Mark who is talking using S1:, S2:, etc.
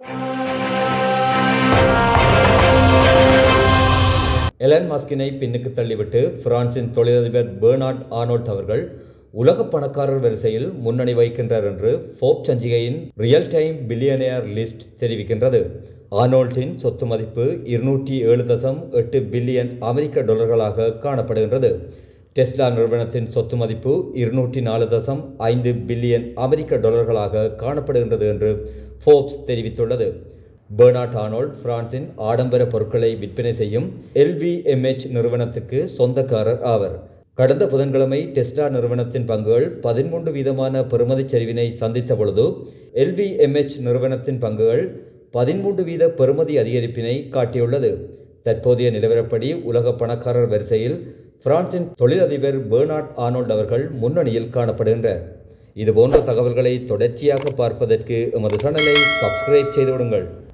S1: Elon மஸ்கினை பின்னுக்கு தள்ளிவிட்டு பிரான்சின் தொழிலதிபர் பெர்னார்ட் ஆனோல்ட் அவர்கள் உலக பணக்காரர் வரிசையில் முன்னணி வகிக்கின்றார் என்று ஃபோப் சஞ்சிகையின் ரியல் டைம் பில்லியனியர் லிஸ்ட் தெரிவிக்கின்றது ஆனோல்ட்டின் சொத்து மதிப்பு இருநூற்றி ஏழு தசம் எட்டு பில்லியன் அமெரிக்க டாலர்களாக காணப்படுகின்றது டெஸ்லா நிறுவனத்தின் சொத்து மதிப்பு இருநூற்றி நாலு தசம் ஐந்து பில்லியன் அமெரிக்க டாலர்களாக காணப்படுகின்றது என்று ஃபோப்ஸ் தெரிவித்துள்ளது பெர்னாட் ஆனோல்ட் பிரான்சின் ஆடம்பர பொருட்களை விற்பனை செய்யும் எல்விஎம்ஹெச் நிறுவனத்துக்கு சொந்தக்காரர் ஆவர் கடந்த புதன்கிழமை டெஸ்லா நிறுவனத்தின் பங்குகள் பதிமூன்று வீதமான பெறுமதிச் சரிவினை சந்தித்த பொழுது எல்விஎம்ஹெச் நிறுவனத்தின் பங்குகள் பதிமூன்று வீத பெறுமதி அதிகரிப்பினை காட்டியுள்ளது தற்போதைய நிலவரப்படி உலக பணக்காரர் வரிசையில் பிரான்சின் தொழிலதிபர் பெர்னாட் ஆனோல்ட் அவர்கள் முன்னணியில் காணப்படுகின்றார் இதுபோன்ற தகவல்களை தொடர்ச்சியாக பார்ப்பதற்கு எமது சேனலை சப்ஸ்கிரைப் செய்து விடுங்கள்